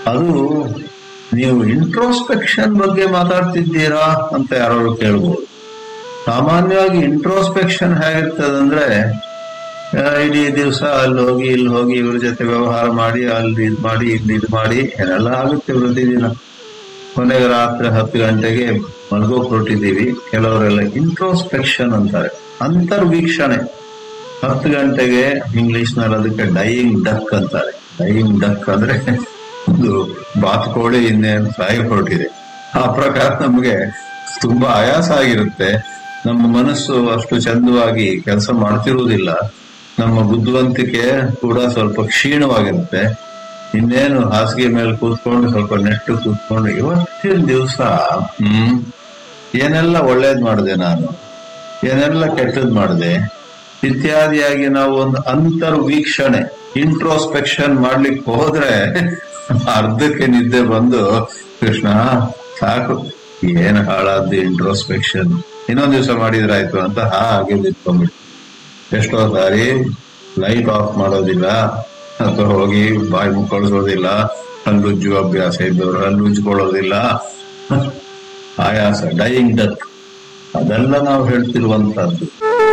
ಅದು ನೀವು ಇಂಟ್ರೋಸ್ಪೆಕ್ಷನ್ ಬಗ್ಗೆ ಮಾತಾಡ್ತಿದ್ದೀರಾ ಅಂತ ಯಾರು ಕೇಳ್ಬೋದು ಸಾಮಾನ್ಯವಾಗಿ ಇಂಟ್ರೋಸ್ಪೆಕ್ಷನ್ ಹೇಗಿರ್ತದಂದ್ರೆ ಆ, ಇಡೀ ದಿವಸ ಅಲ್ಲಿ ಹೋಗಿ ಇಲ್ಲಿ ಹೋಗಿ ಇವ್ರ ಜೊತೆ ವ್ಯವಹಾರ ಮಾಡಿ ಅಲ್ಲಿ ಇದು ಮಾಡಿ ಇಲ್ಲಿ ಇದು ಮಾಡಿ ಏನೆಲ್ಲ ಆಗುತ್ತೆ ಪ್ರತಿದಿನ ಕೊನೆಗೆ ರಾತ್ರಿ ಹತ್ತು ಗಂಟೆಗೆ ಮಲ್ಗೋಕ್ ಹೊರಟಿದ್ದೀವಿ ಕೆಲವರೆಲ್ಲ ಇಂಟ್ರೋಸ್ಪೆಕ್ಷನ್ ಅಂತಾರೆ ಅಂತರ್ವೀಕ್ಷಣೆ ಹತ್ತು ಗಂಟೆಗೆ ಇಂಗ್ಲಿಷ್ ನಲ್ಲಿ ಅದಕ್ಕೆ ಡೈಯಿಂಗ್ ಡಕ್ ಅಂತಾರೆ ಡೈಯಿಂಗ್ ಡಕ್ ಅಂದ್ರೆ ಒಂದು ಬಾತುಕೋಳಿ ಇನ್ನೇನು ಸಾಯಿ ಹೊರಟಿದೆ ಆ ಪ್ರಕಾರ ನಮಗೆ ತುಂಬಾ ಆಯಾಸ ಆಗಿರುತ್ತೆ ನಮ್ಮ ಮನಸ್ಸು ಅಷ್ಟು ಚಂದವಾಗಿ ಕೆಲಸ ಮಾಡ್ತಿರುವುದಿಲ್ಲ ನಮ್ಮ ಬುದ್ಧಿವಂತಿಕೆ ಕೂಡ ಸ್ವಲ್ಪ ಕ್ಷೀಣವಾಗಿರುತ್ತೆ ಇನ್ನೇನು ಹಾಸಿಗೆ ಮೇಲೆ ಕೂತ್ಕೊಂಡು ಸ್ವಲ್ಪ ನೆಟ್ಟು ಕೂತ್ಕೊಂಡು ಇವತ್ತಿನ ದಿವಸ ಹ್ಮ್ ಏನೆಲ್ಲ ಒಳ್ಳೇದ್ ಮಾಡಿದೆ ನಾನು ಏನೆಲ್ಲ ಕೆಟ್ಟದ್ ಮಾಡಿದೆ ಇತ್ಯಾದಿಯಾಗಿ ನಾವು ಒಂದು ಅಂತರ್ವೀಕ್ಷಣೆ ಇಂಟ್ರೋಸ್ಪೆಕ್ಷನ್ ಮಾಡ್ಲಿಕ್ಕೆ ಹೋದ್ರೆ ಅರ್ಧಕ್ಕೆ ನಿದ್ದೆ ಬಂದು ಕೃಷ್ಣ ಸಾಕು ಏನ್ ಹಾಳಾದ್ದು ಇಂಟ್ರೋಸ್ಪೆಕ್ಷನ್ ಇನ್ನೊಂದ್ ದಿವಸ ಮಾಡಿದ್ರಾಯ್ತು ಅಂತ ಹಾಗೆ ನಿಂತ್ಕೊಂಡ್ಬಿಟ್ಟು ಎಷ್ಟೋ ಸಾರಿ ಲೈಟ್ ಆಫ್ ಮಾಡೋದಿಲ್ಲ ಅಥವಾ ಹೋಗಿ ಬಾಯಿ ಮುಕ್ಕೊಳಿಸೋದಿಲ್ಲ ಹಲ್ಲುಜ್ಜು ಅಭ್ಯಾಸ ಇದ್ದವರು ಹಲ್ಲುಜ್ಜಿಕೊಳ್ಳೋದಿಲ್ಲ ಆಯಾಸ ಡೈಯಿಂಗ್ ಡತ್ ಅದೆಲ್ಲ ನಾವು ಹೇಳ್ತಿರುವಂತಹದ್ದು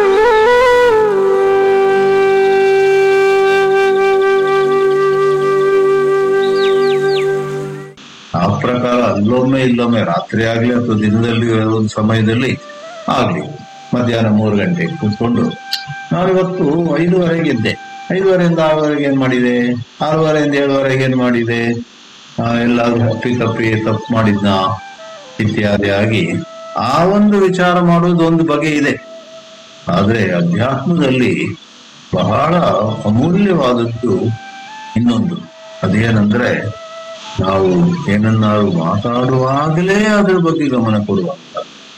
ಆ ಪ್ರಕಾರ ಅಲ್ಲೊಮ್ಮೆ ಇಲ್ಲೊಮ್ಮೆ ರಾತ್ರಿ ಆಗ್ಲಿ ಅಥವಾ ದಿನದಲ್ಲಿ ಒಂದು ಸಮಯದಲ್ಲಿ ಆಗ್ಲಿ ಮಧ್ಯಾಹ್ನ ಮೂರು ಗಂಟೆಗೆ ಕೂತ್ಕೊಂಡು ನಾನಿವತ್ತು ಐದುವರೆಗಿದ್ದೆ ಐದುವರೆಯಿಂದ ಆರೂವರೆಗೆ ಏನ್ ಮಾಡಿದೆ ಆರೂವರೆಯಿಂದ ಏಳುವರೆಗೆ ಏನ್ ಮಾಡಿದೆ ಆ, ಎಲ್ಲಾದ್ರೂ ಹಪ್ಪಿ ತಪ್ಪಿ ತಪ್ಪು ಮಾಡಿದ್ನ ಇತ್ಯಾದಿ ಆಗಿ ಆ ಒಂದು ವಿಚಾರ ಮಾಡೋದು ಒಂದು ಬಗೆ ಇದೆ ಆದ್ರೆ ಅಧ್ಯಾತ್ಮದಲ್ಲಿ ಬಹಳ ಅಮೂಲ್ಯವಾದದ್ದು ಇನ್ನೊಂದು ಅದೇನಂದ್ರೆ ನಾವು ಏನನ್ನಾರು ಮಾತಾಡುವಾಗಲೇ ಅದ್ರ ಬಗ್ಗೆ ಗಮನ ಕೊಡುವಂತ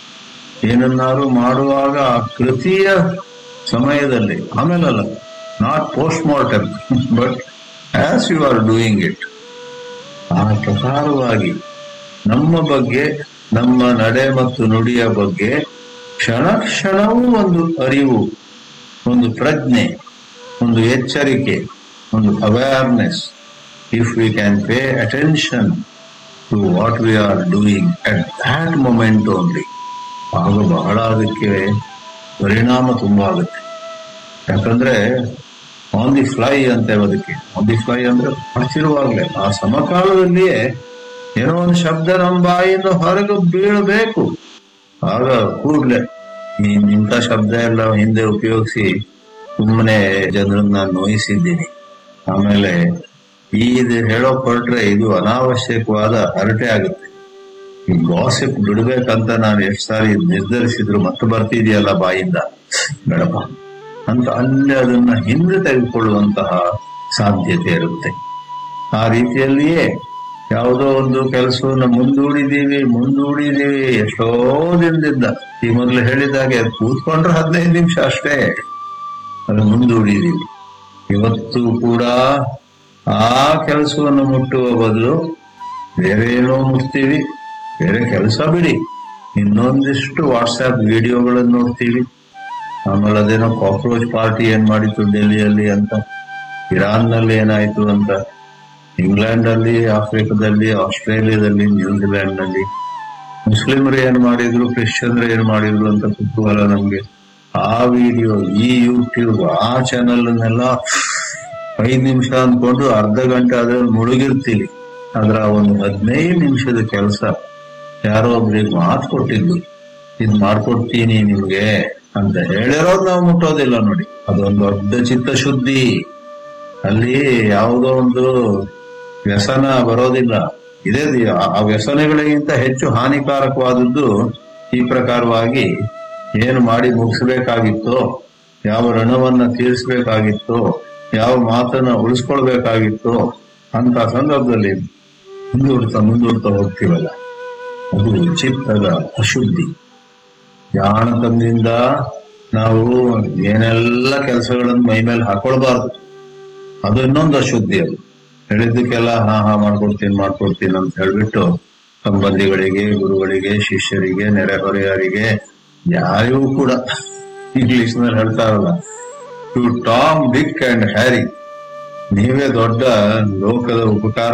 ಏನನ್ನಾರು ಮಾಡುವಾಗ ಆ ಕೃತಿಯ ಸಮಯದಲ್ಲಿ ಆಮೇಲಲ್ಲ not post mortem but as you are doing it ಆ ಪ್ರಕಾರವಾಗಿ ನಮ್ಮ ಬಗ್ಗೆ ನಮ್ಮ ನಡೆ ಮತ್ತು ನುಡಿಯ ಬಗ್ಗೆ ಕ್ಷಣ ಕ್ಷಣವೂ ಒಂದು ಅರಿವು ಒಂದು ಪ್ರಜ್ಞೆ ಒಂದು ಎಚ್ಚರಿಕೆ ಒಂದು awareness if we can pay attention to what we are doing at that moment only ಆಗ ಬಹಳ ಅದಕ್ಕೆ ಪರಿಣಾಮ ತುಂಬಾ ಆಗುತ್ತೆ ಯಾಕಂದ್ರೆ ಆನ್ ದಿ ಫ್ಲೈ ಅಂತ ಅದಕ್ಕೆ ಆನ್ ದಿ ಫ್ಲೈ ಅಂದ್ರೆ ಮಾಡ್ತಿರುವಾಗ್ಲೇ ಆ ಸಮಕಾಲದಲ್ಲಿಯೇ ಏನೋ ಒಂದು ಶಬ್ದ ನಮ್ಮ ಬಾಯಿಂದ ಹೊರಗೆ ಬೀಳಬೇಕು ಆಗ ಕೂಡ್ಲೆ ಈ ಇಂಥ ಶಬ್ದ ಎಲ್ಲ ಹಿಂದೆ ಉಪಯೋಗಿಸಿ ಸುಮ್ಮನೆ ಜನರನ್ನ ನೋಯಿಸಿದ್ದೀನಿ ಆಮೇಲೆ ಈ ಇದು ಹೇಳೋಕ್ ಹೊರಟ್ರೆ ಇದು ಅನಾವಶ್ಯಕವಾದ ಹರಟೆ ಆಗುತ್ತೆ ಈ ಗಾಸಿಪ್ ಬಿಡ್ಬೇಕಂತ ನಾನು ಎಷ್ಟು ಸಾರಿ ನಿರ್ಧರಿಸಿದ್ರು ಮತ್ತೆ ಬರ್ತಿದೆಯಲ್ಲ ಬಾಯಿಂದ ಬೇಡಪ್ಪ ಅಂತ ಅಲ್ಲಿ ಅದನ್ನ ಹಿಂದೆ ತೆಗೆದುಕೊಳ್ಳುವಂತಹ ಸಾಧ್ಯತೆ ಇರುತ್ತೆ ಆ ರೀತಿಯಲ್ಲಿಯೇ ಯಾವುದೋ ಒಂದು ಕೆಲಸವನ್ನ ಮುಂದೂಡಿದೀವಿ ಮುಂದೂಡಿದೀವಿ ಎಷ್ಟೋ ದಿನದಿಂದ ಈ ಮೊದಲು ಹೇಳಿದಾಗೆ ಕೂತ್ಕೊಂಡ್ರೆ ಹದಿನೈದು ನಿಮಿಷ ಅಷ್ಟೇ ಅದು ಮುಂದೂಡಿದೀವಿ ಇವತ್ತು ಕೂಡ ಆ ಕೆಲಸವನ್ನು ಮುಟ್ಟುವ ಬದಲು ಬೇರೆ ಏನೋ ಮುಟ್ತೀವಿ ಬೇರೆ ಕೆಲಸ ಬಿಡಿ ಇನ್ನೊಂದಿಷ್ಟು ವಾಟ್ಸ್ಆಪ್ ವಿಡಿಯೋಗಳನ್ನು ನೋಡ್ತೀವಿ ಆಮೇಲೆ ಅದೇನೋ ಕಾಕ್ರೋಚ್ ಪಾರ್ಟಿ ಏನ್ ಮಾಡಿತ್ತು ಡೆಲ್ಲಿಯಲ್ಲಿ ಅಂತ ಇರಾನ್ ನಲ್ಲಿ ಏನಾಯ್ತು ಅಂತ ಇಂಗ್ಲೆಂಡ್ ಅಲ್ಲಿ ಆಫ್ರಿಕಾದಲ್ಲಿ ಆಸ್ಟ್ರೇಲಿಯಾದಲ್ಲಿ ನ್ಯೂಜಿಲೆಂಡ್ ನಲ್ಲಿ ಮುಸ್ಲಿಮರು ಏನ್ ಮಾಡಿದ್ರು ಕ್ರಿಶ್ಚಿಯನ್ರು ಏನ್ ಮಾಡಿದ್ರು ಅಂತ ಕುತೂಹಲ ನಮ್ಗೆ ಆ ವಿಡಿಯೋ ಈ ಯೂಟ್ಯೂಬ್ ಆ ಚಾನಲ್ ಅನ್ನೆಲ್ಲ ಐದ್ ನಿಮಿಷ ಅಂದ್ಕೊಂಡು ಅರ್ಧ ಗಂಟೆ ಅದ್ರಲ್ಲಿ ಮುಳುಗಿರ್ತೀವಿ ಅದ್ರ ಒಂದು ಹದಿನೈದು ನಿಮಿಷದ ಕೆಲಸ ಯಾರೋ ಒಬ್ರಿಗೆ ಮಾತು ಕೊಟ್ಟಿದ್ದು ಇದ್ ಮಾಡ್ಕೊಡ್ತೀನಿ ನಿಮ್ಗೆ ಅಂತ ಹೇಳಿರೋದು ನಾವು ಮುಟ್ಟೋದಿಲ್ಲ ನೋಡಿ ಅದೊಂದು ದೊಡ್ಡ ಚಿತ್ತಶುದ್ಧಿ ಅಲ್ಲಿ ಯಾವುದೋ ಒಂದು ವ್ಯಸನ ಬರೋದಿಲ್ಲ ಇದೇ ದಿ- ಆ ವ್ಯಸನಗಳಿಗಿಂತ ಹೆಚ್ಚು ಹಾನಿಕಾರಕವಾದದ್ದು ಈ ಪ್ರಕಾರವಾಗಿ ಏನು ಮಾಡಿ ಮುಗಿಸ್ಬೇಕಾಗಿತ್ತೋ ಯಾವ ಋಣವನ್ನ ತೀರಿಸಬೇಕಾಗಿತ್ತೋ ಯಾವ ಮಾತನ್ನ ಉಳಿಸ್ಕೊಳ್ಬೇಕಾಗಿತ್ತೋ ಅಂತ ಸಂದರ್ಭದಲ್ಲಿ ಮುಂದೂಡ್ತಾ ಮುಂದೂಡ್ತಾ ಹೋಗ್ತೀವಲ್ಲ ಅದು ಚಿತ್ತದ ಅಶುದ್ಧಿ ಜಾಣತನದಿಂದ ನಾವು ಏನೆಲ್ಲ ಕೆಲಸಗಳನ್ನು ಮೈ ಮೇಲೆ ಹಾಕೊಳ್ಬಾರ್ದು ಅದು ಇನ್ನೊಂದು ಅಶುದ್ಧಿ ಅದು ಹೇಳಿದ್ದಕ್ಕೆಲ್ಲ ಹಾ ಹಾ ಮಾಡ್ಕೊಡ್ತೀನಿ ಮಾಡ್ಕೊಡ್ತೀನಿ ಅಂತ ಹೇಳ್ಬಿಟ್ಟು ಸಂಬಂಧಿಗಳಿಗೆ ಗುರುಗಳಿಗೆ ಶಿಷ್ಯರಿಗೆ ನೆರೆಹೊರೆಯವರಿಗೆ ಯಾರಿಗೂ ಕೂಡ ಇಂಗ್ಲಿಷ್ ನಲ್ಲಿ ಹೇಳ್ತಾರಲ್ಲ to Tom Dick and Harry ನೀವೇ ದೊಡ್ಡ ಲೋಕದ ಉಪಕಾರ